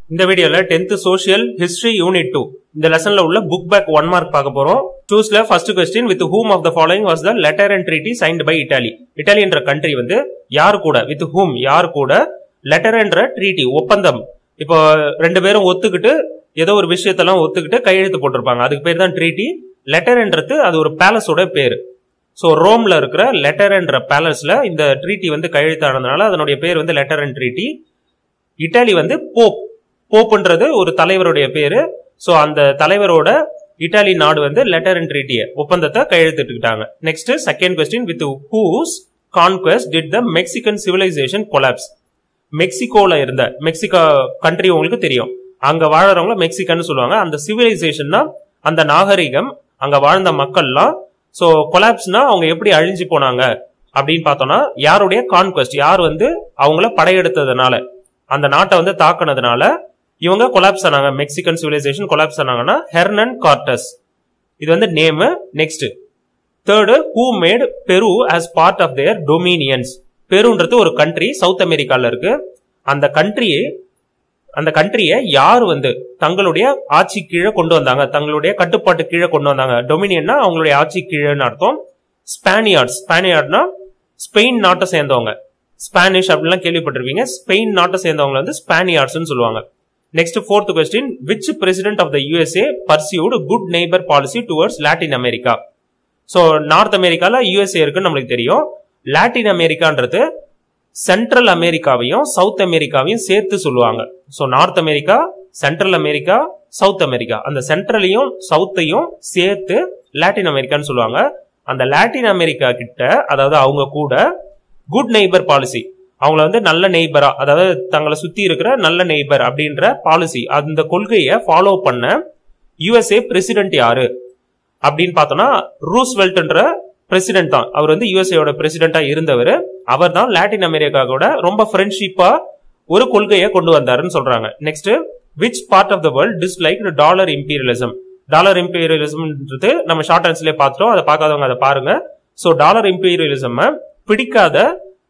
இந்த வீடியோல 10th social history unit two இந்த லெசன்ல உள்ள புக் பேக் ஒன் மார்க் பார்க்க போறோம் சூஸ்ல first question with whom of the following was the letter and treaty signed by Italy Italy என்ற country வந்து யார் கூட வித் ஹூம் யார் கூட லெட்டர் என்ற ட்ரீட்டி ஒப்பந்தம் இப்போ ரெண்டு பேரும் ஒத்துக்கிட்டு ஏதோ ஒரு விஷயத்தெல்லாம் ஒத்துக்கிட்டு கையெழுத்து போட்டிருப்பாங்க அதுக்கு பேர் தான் ட்ரீட்டி லெட்டர்ன்றது அது ஒரு பேலஸோட பேர் ஸோ ரோம்ல இருக்கிற லெட்டர் என்ற பேலஸ்ல இந்த ட்ரீட்டி வந்து கையெழுத்தானதுனால அதனுடைய பேர் வந்து லெட்டர் அண்ட் ட்ரீட்டி இட்டாலி வந்து போப் போப்புன்றது ஒரு தலைவருடைய பேரு ஸோ அந்த தலைவரோட இட்டாலி நாடு வந்து லெட்டர் அண்ட் ட்ரீட்டிய ஒப்பந்தத்தை கையெழுத்திட்டுக்கிட்டாங்க next second question with whose conquest did the Mexican civilization collapse மெக்சிகோல இருந்த மெக்சிகோ கண்ட்ரி உங்களுக்கு தெரியும் அங்க வாழறவங்கள மெக்சிகன் சொல்லுவாங்க அந்த சிவிலைசேஷன்னா அந்த நாகரிகம் அங்க வாழ்ந்த மக்கள்லாம் ஸோ கொலாப்ஸ்னா அவங்க எப்படி அழிஞ்சு போனாங்க அப்படின்னு பார்த்தோம்னா யாருடைய கான்குவஸ்ட் யார் வந்து அவங்கள படையெடுத்ததுனால அந்த நாட்டை வந்து தாக்குனதுனால இவங்க கொலாப்ஸ் ஆனாங்க மெக்சிகன் சிவிலைசேஷன் கொலாப்ஸ் ஆனாங்கன்னா ஹெர்னன் கார்டஸ் இது வந்து name next third who made Peru as part of their dominions பெருன்றது ஒரு கண்ட்ரி சவுத் அமெரிக்கால இருக்கு அந்த கண்ட்ரியை அந்த கண்ட்ரியை யார் வந்து தங்களுடைய ஆட்சி கீழே கொண்டு வந்தாங்க தங்களுடைய கட்டுப்பாட்டு கீழே கொண்டு வந்தாங்க டொமினியன்னா அவங்களுடைய ஆட்சி கீழேன்னு அர்த்தம் ஸ்பானியார்ட்ஸ் ஸ்பானியார்ட்னா ஸ்பெயின் நாட்டை சேர்ந்தவங்க ஸ்பானிஷ் அப்படிலாம் கேள்விப்பட்டிருப்பீங்க ஸ்பெயின் நாட்டை சேர்ந்தவங்க வந்து ஸ்பானியார்ட்ஸ்னு சொல்லுவாங்க next fourth question which president of the USA pursued good neighbour policy towards Latin America so North அமெரிக்கால யூஎஸ்ஏ இருக்குன்னு நம்மளுக்கு தெரியும் லாட்டின் அமெரிக்கான்றது சென்ட்ரல் அமெரிக்காவையும் சவுத் அமெரிக்காவையும் சேர்த்து சொல்லுவாங்க so North America Central America South America அந்த சென்ட்ரலையும் சவுத்தையும் சேர்த்து லாட்டின் அமெரிக்கான்னு சொல்லுவாங்க அந்த லாட்டின் அமெரிக்கா கிட்ட அதாவது அவங்க கூட குட் நெய்பர் பாலிசி அவங்கள வந்து நல்ல நெய்பரா அதாவது தங்களை சுத்தி இருக்கிற நல்ல நெய்பர் அப்படின்ற பாலிசி அந்த கொள்கையை ஃபாலோ பண்ண யுஎஸ்ஏ பிரசிடென்ட் யாரு அப்படின்னு பார்த்தோம்னா ரூஸ்வெல்ட்ன்ற பிரசிடென்ட் தான் அவர் வந்து யுஎஸ்ஏயோட பிரசிடென்டா இருந்தவர் அவர் தான் லாட்டின் அமெரிக்கா கூட ரொம்ப ஃப்ரெண்ட்ஷிப்பா ஒரு கொள்கையை கொண்டு வந்தாருன்னு சொல்றாங்க next which part of the world dislike dollar imperialism dollar இம்பீரியலிசம்ன்றது நம்ம ஷார்ட் ஹேண்ட்ஸ்லேயே பார்த்துட்டோம் அதை பார்க்காதவங்க அதை பாருங்க ஸோ டாலர் இம்பீரியலிசம் பிடிக்காத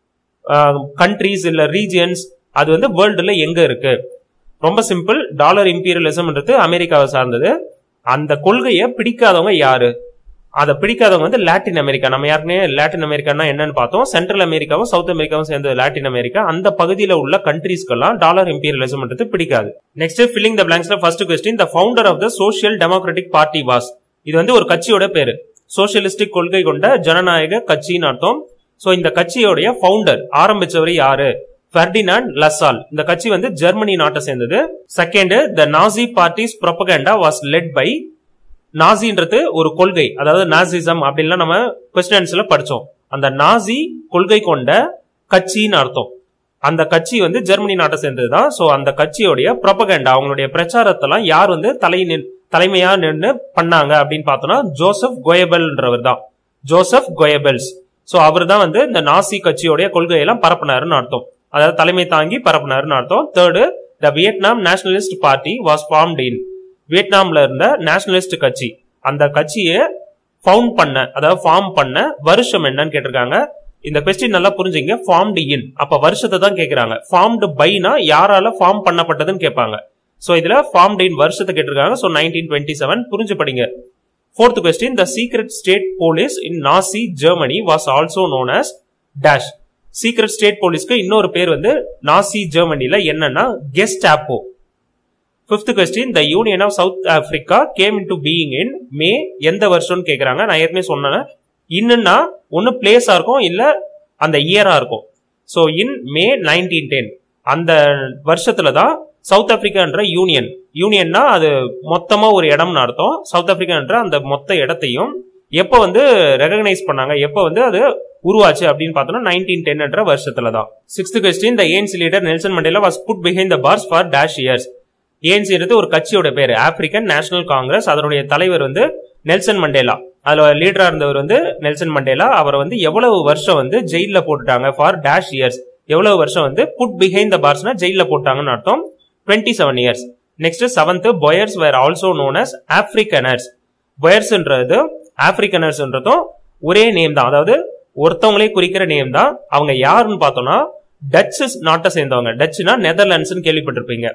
கண்ட்ரீஸ் இல்ல ரீஜியன்ஸ் அது வந்து வேர்ல்டுல எங்க இருக்கு ரொம்ப சிம்பிள் டாலர் இம்பீரியலிசம்ன்றது அமெரிக்காவை சார்ந்தது அந்த கொள்கையை பிடிக்காதவங்க யாரு அதை பிடிக்காதவங்க வந்து லாட்டின் அமெரிக்கா நம்ம யாருக்குனே லாட்டின் அமெரிக்கானா என்னன்னு பார்த்தோம் சென்ட்ரல் அமெரிக்காவும் சவுத் அமெரிக்காவும் சேர்ந்த லாட்டின் அமெரிக்கா அந்த பகுதியில் உள்ள கண்ட்ரீஸ்க்கெல்லாம் டாலர் இம்பீரியலிசம்ன்றது பிடிக்காது நெக்ஸ்ட் ஃபில்லிங் த பிளாங்க்ஸ்ல first question the founder of the social democratic party was இது வந்து ஒரு கட்சியோட பேரு சோசியலிஸ்டிக் கொள்கை கொண்ட ஜனநாயக கட்சின்னு அர்த்தம் சோ இந்த கட்சியோடைய ஃபவுண்டர் ஆரம்பிச்சவர் யாரு ஃபெர்டினாண்ட் லசால் இந்த கட்சி வந்து ஜெர்மனி நாட்டை சேர்ந்தது second the Nazi party's propaganda was led by நாசின்றது ஒரு கொள்கை அதாவது நாசிசம் அப்படின்லாம் நம்ம கொஸ்டின்ஸ்ல படிச்சோம் அந்த நாசி கொள்கை கொண்ட கட்சின்னு அர்த்தம் அந்த கட்சி வந்து ஜெர்மனி நாட்டை சேர்ந்தது தான் ஸோ அந்த கட்சியோடைய ப்ரொபகண்டா அவங்களுடைய பிரச்சாரத்தெல்லாம் யார் வந்து தலை தலைமையா நின்று பண்ணாங்க அப்படின்னு பார்த்தோம்னா ஜோசப் கோயபெல்ன்றவர் தான் ஜோசப் கோயபெல்ஸ் ஸோ அவர் தான் வந்து இந்த நாசி கட்சியோடைய கொள்கையெல்லாம் பரப்புனாருன்னு அர்த்தம் அதாவது தலைமை தாங்கி பரப்புனாருன்னு அர்த்தம் third the Vietnam nationalist party was formed in வியட்நாம்ல இருந்த நேஷனலிஸ்ட் கட்சி அந்த கட்சியை ஃபவுண்ட் பண்ண அதாவது ஃபார்ம் பண்ண வருஷம் என்னன்னு கேட்டிருக்காங்க இந்த கொஸ்டின் நல்லா புரிஞ்சுங்க ஃபார்ம்டு இன் அப்ப வருஷத்தை தான் கேட்கறாங்க ஃபார்ம்டு பைனா யாரால ஃபார்ம் பண்ணப்பட்டதுன்னு கேட்பாங்க சோ இதுல ஃபார்ம்டு இன் வருஷத்தை கேட்டிருக்காங்க சோ நைன்டீன் டுவெண்ட்டி செவன் புரிஞ்சு படிங்க fourth question the secret state police in Nazi Germany was also known as dash secret state போலீஸ்க்கு இன்னொரு பேர் வந்து நாசி ஜெர்மனில என்னன்னா Gestapo fifth question the Union of South Africa came in to being in May எந்த வருஷம்னு கேட்குறாங்க நான் ஏற்கனவே சொன்னேன் இன்னுன்னா ஒன்று பிளேஸா இருக்கும் இல்ல அந்த இயரா இருக்கும் so in May nineteen ten அந்த வருஷத்துல தான் சவுத் ஆப்பிரிக்கான்ற யூனியன் யூனியன்னா அது மொத்தமா ஒரு இடம்னு அர்த்தம் சவுத் ஆப்பிரிக்கான்ற அந்த மொத்த இடத்தையும் எப்போ வந்து ரெகனைஸ் பண்ணாங்க எப்போ வந்து அது உருவாச்சு அப்படின்னு பார்த்தோம்னா நைன்டீன் டென் என்ற வருஷத்துல தான் sixth question the ANC's leader Nelson Mandela was put behind the bars for dash years ஏன்சின்றது ஒரு கட்சியோட பேர் ஆப்பிரிக்கன் நேஷனல் காங்கிரஸ் அதனுடைய தலைவர் வந்து நெல்சன் மண்டேலா அதுல லீடரா இருந்தவர் வந்து நெல்சன் மண்டேலா அவரை வந்து எவ்வளவு வருஷம் வந்து ஜெயில போட்டுட்டாங்க ஃபார் டேஷ் இயர்ஸ் எவ்வளவு வருஷம் வந்து புட் பிஹைண்ட் த பார்ஸ்னா ஜெயில போட்டாங்கன்னு அர்த்தம் twenty seven years next seventh Boers were also known as Afrikaners பொயர்ஸ்ன்றது ஆப்பிரிக்கனர்ஸ்ன்றதும் ஒரே நேம் தான் அதாவது ஒருத்தவங்களே குறிக்கிற நேம் தான் அவங்க யாருன்னு பார்த்தோம்னா டச் நாட்டை சேர்ந்தவங்க டச்னா நெதர்லாண்ட்ஸ்னு கேள்விப்பட்டிருப்பீங்க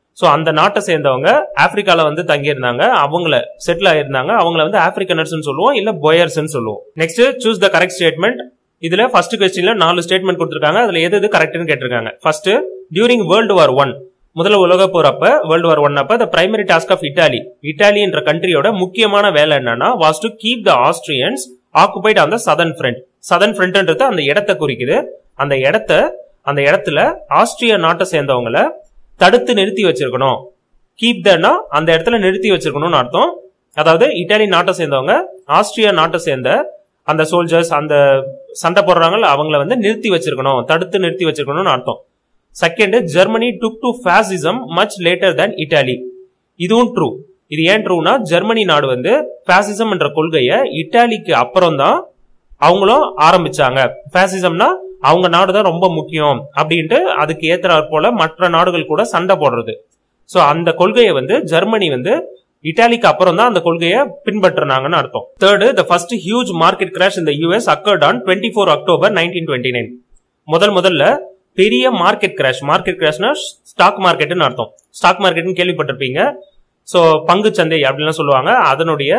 சோ அந்த நாட்டை சேர்ந்தவங்க ஆப்பிரிக்கால வந்து தங்கி இருந்தாங்க அவங்கள செட்டில் ஆயிருந்தாங்க அவங்கள வந்து ஆப்பிரிக்கனர்ஸ் சொல்லுவோம் இல்ல பொயர்ஸ் சொல்லுவோம் next choose the correct statement இதுல ஃபர்ஸ்ட் கொஸ்டின்ல நாலு ஸ்டேட்மெண்ட் கொடுத்திருக்காங்க அதுல எது எது கரெக்ட்னு கேட்டிருக்காங்க first during world war one முதல்ல உலக போர் அப்ப வேர்ல்டு வார் ஒன் அப்ப the primary task of Italy Italy என்ற கண்ட்ரியோட முக்கியமான வேலை என்னன்னா was to keep the Austrians occupied on the southern front southern ஃப்ரண்ட்ன்றது அந்த இடத்தை குறிக்குது அந்த இடத்த அந்த இடத்துல ஆஸ்திரிய நாட்டை சேர்ந்தவங்கள தடுத்து நிறுத்தி வச்சிருக்கணும் கீப் தனா அந்த இடத்துல நிறுத்தி வச்சிருக்கணும்னு அர்த்தம் அதாவது இட்டாலி நாட்டை சேர்ந்தவங்க ஆஸ்திரியா நாட்டை சேர்ந்த அந்த சோல்ஜர்ஸ் அந்த சண்டை போடுறாங்கல்ல அவங்கள வந்து நிறுத்தி வச்சிருக்கணும் தடுத்து நிறுத்தி வச்சிருக்கணும்னு அர்த்தம் second Germany took to fascism much later than Italy இதுவும் ட்ரூ இது ஏன் ட்ரூனா ஜெர்மனி நாடு வந்து ஃபேசிசம் என்ற கொள்கையை இட்டாலிக்கு அப்புறம் தான் அவங்களும் ஆரம்பிச்சாங்க ஃபேசிசம்னா அவங்க நாடு தான் ரொம்ப முக்கியம் அப்படின்ட்டு அதுக்கு ஏத்துறாற் போல மற்ற நாடுகள் கூட சண்டை போடுறது சோ அந்த கொள்கையை வந்து ஜெர்மனி வந்து இட்டாலிக்கு அப்புறம் தான் அந்த கொள்கையை பின்பற்றினாங்கன்னு அர்த்தம் third the first huge market crash இந்த US occurred on twenty four October nineteen twenty nine முதல் முதல்ல பெரிய மார்க்கெட் கிராஷ் மார்க்கெட் கிராஷ்னா ஸ்டாக் மார்க்கெட்னு அர்த்தம் ஸ்டாக் மார்க்கெட்னு கேள்விப்பட்டிருப்பீங்க ஸோ பங்கு சந்தை அப்படின்லாம் சொல்லுவாங்க அதனுடைய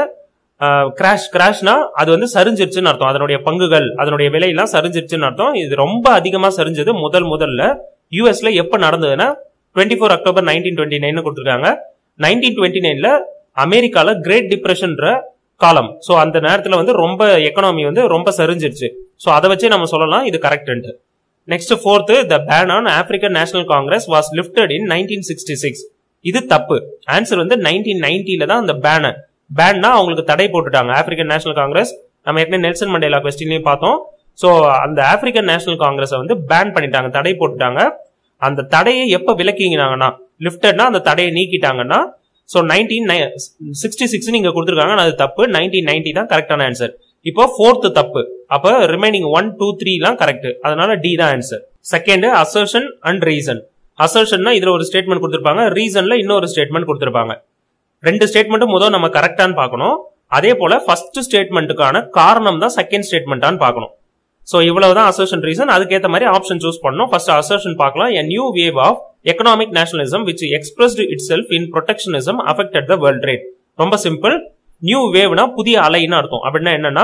கிராஷ் கிராஷ்னா அது வந்து சரிஞ்சிருச்சுன்னு அர்த்தம் அதனுடைய பங்குகள் அதனுடைய விலையெல்லாம் சரிஞ்சிருச்சுன்னு அர்த்தம் இது ரொம்ப அதிகமா சரிஞ்சது முதல் முதல்ல யூஎஸ்ல எப்ப நடந்ததுன்னா twenty four October nineteen twenty nine கொடுத்துருக்காங்க நைன்டீன் டுவெண்ட்டி நைன்ல அமெரிக்கால கிரேட் டிப்ரெஷன்ற காலம் ஸோ அந்த நேரத்துல வந்து ரொம்ப எக்கனாமி வந்து ரொம்ப சரிஞ்சிருச்சு ஸோ அதை வச்சே நம்ம சொல்லலாம் இது correct next fourth the ban on African National Congress was lifted in nineteen sixty six இது தப்பு ஆன்சர் வந்து நைன்டீன் நைன்டில தான் அந்த பேனை பேன்னா அவங்களுக்கு தடை போட்டுட்டாங்க ஆப்பிரிக்கன் நேஷனல் காங்கிரஸ் நம்ம ஏற்கனவே நெல்சன் மண்டேலா கொஸ்டின்லயும் பார்த்தோம் ஸோ அந்த ஆப்பிரிக்கன் நேஷனல் காங்கிரஸை வந்து பேன் பண்ணிட்டாங்க தடை போட்டுட்டாங்க அந்த தடையை எப்ப விலக்கிங்கனாங்கன்னா லிஃப்டட்னா அந்த தடையை நீக்கிட்டாங்கன்னா ஸோ நைன்டீன் சிக்ஸ்டி சிக்ஸ் நீங்க கொடுத்துருக்காங்க அது தப்பு நைன்டீன் நைன்டி தான் கரெக்டான ஆன்சர் இப்போ ஃபோர்த்து தப்பு அப்ப ரிமைனிங் ஒன் டூ த்ரீ எல்லாம் கரெக்ட் அதனால டி தான் answer second assertion and reason அசர்ஷன்னா இதுல ஒரு ஸ்டேட்மெண்ட் கொடுத்திருப்பாங்க ரீசன்ல இன்னொரு ஸ்டேட்மெண்ட் கொடுத்திருப்பாங்க ரெண்டு ஸ்டேட்மெண்ட்டும் முதல் நம்ம கரெக்டான்னு பார்க்கணும் அதே போல ஃபர்ஸ்ட் ஸ்டேட்மெண்ட்டுக்கான காரணம் தான் செகண்ட் ஸ்டேட்மெண்ட்டான்னு பார்க்கணும் ஸோ இவ்வளவுதான் அசர்ஷன் ரீசன் அதுக்கேற்ற மாதிரி ஆப்ஷன் சூஸ் பண்ணணும் ஃபர்ஸ்ட் அசர்ஷன் பார்க்கலாம் a new wave of economic nationalism which expressed itself in protectionism affected the world trade ரொம்ப சிம்பிள் நியூ வேவ்னா புதிய அலைன்னு அர்த்தம் அப்படின்னா என்னன்னா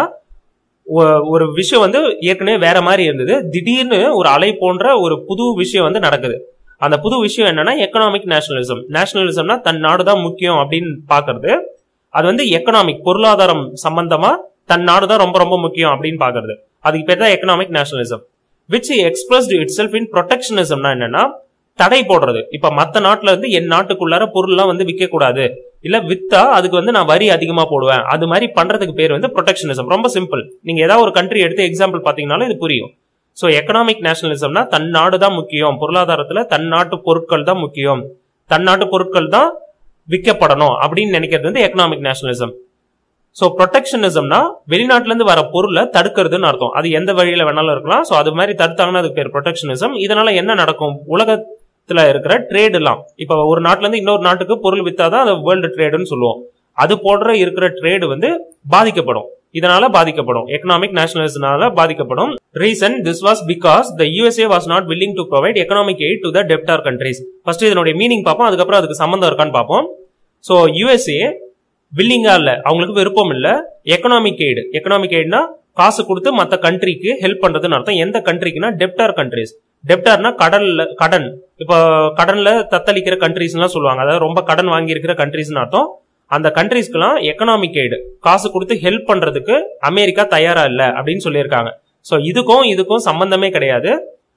ஒ- ஒரு விஷயம் வந்து ஏற்கனவே வேற மாதிரி இருந்தது திடீர்னு ஒரு அலை போன்ற ஒரு புது விஷயம் வந்து நடக்குது அந்த புது விஷயம் என்னன்னா எக்கனாமிக் நேஷனலிசம் நேஷனலிசம்னா தன் நாடு தான் முக்கியம் அப்படின்னு பாக்குறது அது வந்து எக்கனாமிக் பொருளாதாரம் சம்பந்தமா தன் நாடு தான் ரொம்ப ரொம்ப முக்கியம் அப்படின்னு பாக்குறது அதுக்கு பேர் தான் economic nationalism which expressed itself in ப்ரொடெக்ஷனிசம்னா என்னன்னா தடை போடுறது இப்ப மத்த நாட்டுல இருந்து என் நாட்டுக்குள்ளார பொருள்லாம் வந்து விற்க கூடாது இல்ல வித்தா அதுக்கு வந்து நான் வரி அதிகமா போடுவேன் அது மாதிரி பண்றதுக்கு பேர் வந்து ப்ரொடெக்ஷனிசம் ரொம்ப சிம்பிள் நீங்க ஏதாவது ஒரு கண்ட்ரி எடுத்து எக்ஸாம்பிள் பாத்தீங்கன்னாலும் இது புரியும் சோ எக்கனாமிக் நேஷனலிசம்னா தன் நாடு தான் முக்கியம் பொருளாதாரத்துல தன் நாட்டு பொருட்கள் தான் முக்கியம் தன் நாட்டு பொருட்கள் தான் விற்கப்படணும் அப்படின்னு நினைக்கிறது வந்து எக்கனாமிக் நேஷனலிசம் சோ ப்ரொடெக்ஷனிசம்னா வெளிநாட்டுல இருந்து வர பொருளை தடுக்கிறதுன்னு அர்த்தம் அது எந்த வழியில வேணாலும் இருக்கலாம் சோ அது மாதிரி தடுத்தாங்கன்னா அதுக்கு பேர் ப்ரொடெக்ஷனிசம் இதனால என்ன நடக்கும் உலகத்துல இருக்கிற ட்ரேட் எல்லாம் இப்ப ஒரு நாட்டுல இருந்து இன்னொரு நாட்டுக்கு பொருள் வித்தாதான் அது வேர்ல்டு ட்ரேடுன்னு சொல்லுவோம் அது போன்ற இருக்கிற ட்ரேடு வந்து பாதிக்கப்படும் இதனால பாதிக்கப்படும் எக்கனாமிக் நேஷனலிசம்னால பாதிக்கப்படும் reason this was because the USA was not willing to provide economic aid to the debtor countries first இதனுடைய மீனிங் பார்ப்போம் அதுக்கப்புறம் அதுக்கு சம்மந்தம் இருக்கான்னு பார்ப்போம் ஸோ யூஎஸ்ஏ வில்லிங்கா இல்ல அவங்களுக்கு விருப்பம் இல்ல எக்கனாமிக் எய்டு எக்கனாமிக் எய்ட்னா காசு கொடுத்து மத்த கண்ட்ரிக்கு ஹெல்ப் பண்றதுன்னு அர்த்தம் எந்த கண்ட்ரிக்குனா டெப்டார் கண்ட்ரிஸ் டெப்டார்னா கடல்ல கடன் இப்போ கடன்ல தத்தளிக்கிற கண்ட்ரிஸ் எல்லாம் சொல்லுவாங்க அதாவது ரொம்ப கடன் வாங்கி இருக்கிற கண்ட்ரிஸ்னு அர்த்தம் அந்த கண்ட்ரிஸ்க்குலாம் எக்கனாமிக் எய்டு காசு கொடுத்து ஹெல்ப் பண்றதுக்கு அமெரிக்கா தயாரா இல்ல அப்படின்னு சொல்லியிருக்காங்க சோ இதுக்கும் இதுக்கும் சம்பந்தமே கிடையாது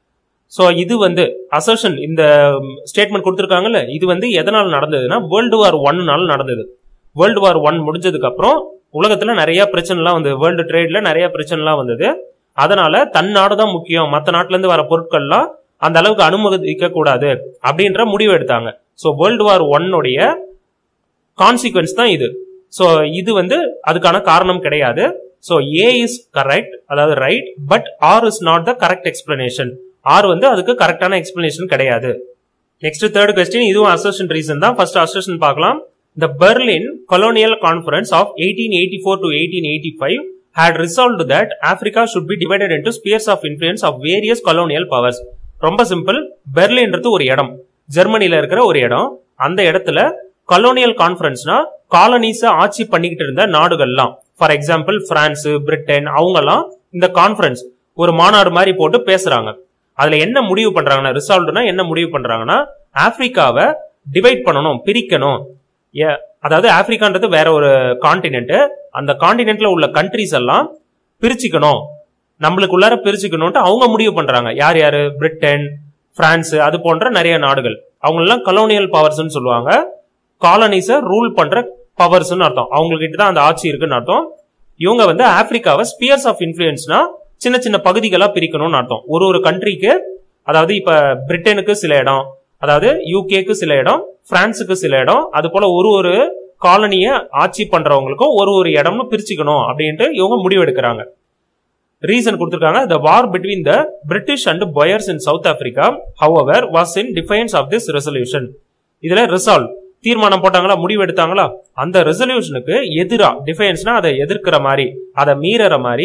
சோ இது வந்து அசர்ஷன் இந்த ஸ்டேட்மெண்ட் கொடுத்திருக்காங்கல்ல இது வந்து எதனால் நடந்ததுன்னா வேர்ல்டு வார் ஒன்னால நடந்தது வேர்ல்டு வார் ஒன் முடிஞ்சதுக்கு அப்புறம் உலகத்துல நிறைய பிரச்சனைலாம் வந்தது வேர்ல்டு ட்ரேட்ல நிறைய பிரச்சனைலாம் வந்தது அதனால தன் நாடு தான் முக்கியம் மத்த நாட்டுல இருந்து வர பொருட்கள்லாம் அந்த அளவுக்கு அனுமதிக்க கூடாது அப்படின்ற முடிவு எடுத்தாங்க சோ வேர்ல்டு வார் ஒன்னுடைய கான்சிக்வன்ஸ் தான் இது சோ இது வந்து அதுக்கான காரணம் கிடையாது சோ ஏ இஸ் கரெக்ட் அதாவது right but R is not the correct explanation R வந்து அதுக்கு கரெக்டான எக்ஸ்பிளனேஷன் கிடையாது நெக்ஸ்ட் தேர்ட் கொஸ்டின் இதுவும் அசர்ஷன் ரீசன் தான் ஃபர்ஸ்ட் அசர்ஷன் பார்க்கலாம் the Berlin colonial conference of eighteen eighty four to eighteen eighty five had resolved that Africa should be divided into spheres of influence of various colonial powers. ரொம்ப simple பெர்லின்றது ஒரு இடம் ஜெர்மனில இருக்கிற ஒரு இடம் அந்த இடத்துல கலோனியல் கான்ஃபரன்ஸ்னா காலனிஸ ஆட்சி பண்ணிக்கிட்டு இருந்த நாடுகள்லாம் ஃபார் எக்ஸாம்பிள் பிரான்ஸ் பிரிட்டன் அவங்கெல்லாம் இந்த கான்ஃபரன்ஸ் ஒரு மாநாடு மாதிரி போட்டு பேசுறாங்க அதுல என்ன முடிவு பண்றாங்கன்னா ரிசால்வ்னா என்ன முடிவு பண்றாங்கன்னா ஆப்பிரிக்காவை டிவைட் பண்ணணும் பிரிக்கணும் ஏ- அதாவது ஆப்பிரிக்கான்றது வேற ஒரு காண்டினென்ட் அந்த காண்டினென்ட்ல உள்ள கண்ட்ரிஸ் எல்லாம் பிரிச்சுக்கணும் நம்மளுக்குள்ளார பிரிச்சுக்கணும்ட்டு அவங்க முடிவு பண்றாங்க யார் யாரு பிரிட்டன் பிரான்ஸ் அது போன்ற நிறைய நாடுகள் அவங்க எல்லாம் கலோனியல் பவர்ஸ்னு சொல்லுவாங்க காலனிஸ ரூல் பண்ற பவர்ஸ்னு அர்த்தம் அவங்ககிட்ட தான் அந்த ஆட்சி இருக்குன்னு அர்த்தம் இவங்க வந்து ஆப்பிரிக்காவை ஸ்பியர்ஸ் ஆஃப் இன்ஃபுளுன்ஸ்னா சின்ன சின்ன பகுதிகளா பிரிக்கணும்னு அர்த்தம் ஒரு ஒரு கண்ட்ரிக்கு அதாவது இப்ப பிரிட்டனுக்கு சில இடம் அதாவது யூகேக்கு சில இடம் பிரான்ஸுக்கு சில இடம் அது போல ஒரு ஒரு காலனிய ஆட்சி பண்றவங்களுக்கும் ஒரு ஒரு இடம்னு பிரிச்சுக்கணும் அப்படின்ட்டு இவங்க முடிவெடுக்கிறாங்க ரீசன் கொடுத்திருக்காங்க the war between the british and boyers in south africa however was in defiance of this resolution இதுல ரிசால்வ் தீர்மானம் போட்டாங்களா முடிவு எடுத்தாங்களா அந்த ரெசல்யூஷனுக்கு எதிரா டிஃபைன்ஸ்னா அதை எதிர்க்கிற மாதிரி அதை மீறற மாதிரி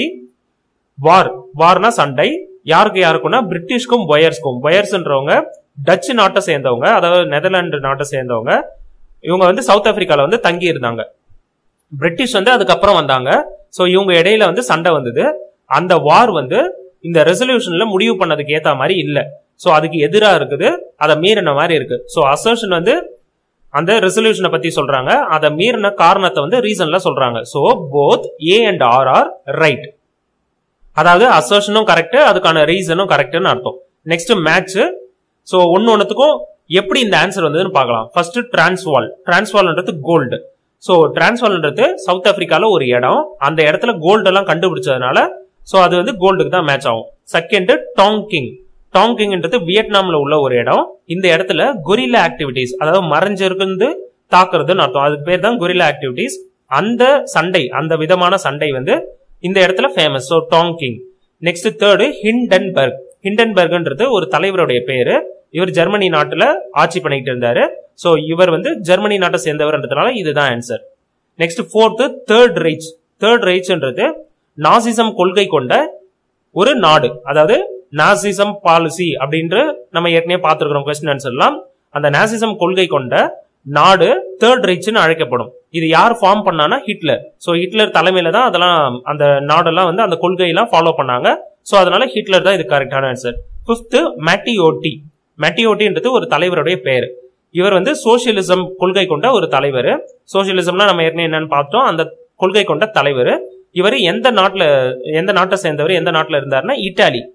வார் வார்னா சண்டை யாருக்கு யாருக்கும்னா பிரிட்டிஷ்க்கும் பொயர்ஸ்க்கும் பொயர்ஸ்ன்றவங்க டச்சு நாட்டை சேர்ந்தவங்க அதாவது நெதர்லாந்து நாட்டை சேர்ந்தவங்க இவங்க வந்து சவுத் ஆப்பிரிக்கால வந்து தங்கி இருந்தாங்க பிரிட்டிஷ் வந்து அதுக்கப்புறம் வந்தாங்க சோ இவங்க இடையில வந்து சண்டை வந்தது அந்த வார் வந்து இந்த ரெசல்யூஷன்ல முடிவு பண்ணதுக்கு ஏத்த மாதிரி இல்ல சோ அதுக்கு எதிரா இருக்குது அதை மீறின மாதிரி இருக்கு சோ அசர்ஷன் வந்து அந்த ரெசல்யூஷனை பத்தி சொல்றாங்க அதை மீறின காரணத்தை வந்து ரீசன்ல சொல்றாங்க so both A and R R right அதாவது அசர்ஷனும் கரெக்ட் அதுக்கான ரீசனும் கரெக்ட்னு அர்த்தம் நெக்ஸ்ட் மேட்ச் சோ ஒன்னு ஒன்னுத்துக்கும் எப்படி இந்த ஆன்சர் வந்ததுன்னு பார்க்கலாம் ஃபர்ஸ்ட் டிரான்ஸ்வால் டிரான்ஸ்வால்ன்றது கோல்டு சோ டிரான்ஸ்வால்ன்றது சவுத் ஆப்பிரிக்கால ஒரு இடம் அந்த இடத்துல கோல்டு எல்லாம் கண்டுபிடிச்சதுனால சோ அது வந்து கோல்டுக்கு தான் மேட்ச் ஆகும் செகண்ட் டாங்கிங் டாங்கிங்ன்றது வியட்நாம்ல உள்ள ஒரு இடம் இந்த இடத்துல கொரில்லா ஆக்டிவிட்டிஸ் அதாவது மறைஞ்சிருந்து தாக்குறதுன்னு அர்த்தம் அதுக்கு பேர் தான் கொரில்லா ஆக்டிவிட்டிஸ் அந்த சண்டை அந்த விதமான சண்டை வந்து இந்த இடத்துல ஃபேமஸ் ஸோ டாங்கிங் நெக்ஸ்ட் தேர்டு ஹிண்டன்பர்க் ஹிண்டன்பர்க்ன்றது ஒரு தலைவருடைய பேரு இவர் ஜெர்மனி நாட்டுல ஆட்சி பண்ணிட்டு இருந்தாரு சோ இவர் வந்து ஜெர்மனி நாட்டை சேர்ந்தவர்ன்றதுனால இதுதான் answer next fourth third Reich third ரைச்ன்றது நாசிசம் கொள்கை கொண்ட ஒரு நாடு அதாவது நாசிசம் பாலிசி அப்படின்ற நம்ம ஏற்கனவே பார்த்திருக்கிறோம் கொஸ்டின் ஆன்சர்லாம் அந்த நாசிசம் கொள்கை கொண்ட நாடு தேர்ட் ரைச்னு அழைக்கப்படும் இது யார் ஃபார்ம் பண்ணானா ஹிட்லர் சோ ஹிட்லர் தலைமையில தான் அதெல்லாம் அந்த நாடெல்லாம் வந்து அந்த கொள்கையெல்லாம் ஃபாலோ பண்ணாங்க சோ அதனால ஹிட்லர் தான் இது கரெக்டான ஆன்சர் பிப்த் மேட்டியோட்டி மேட்டியோட்டின்றது ஒரு தலைவருடைய பெயர் இவர் வந்து சோசியலிசம் கொள்கை கொண்ட ஒரு தலைவர் சோசியலிசம்னா நம்ம ஏற்கனவே என்னன்னு பார்த்தோம் அந்த கொள்கை கொண்ட தலைவர் இவர் எந்த நாட்டுல எந்த நாட்டை சேர்ந்தவர் எந்த நாட்டுல இருந்தாருன்னா இட்டாலி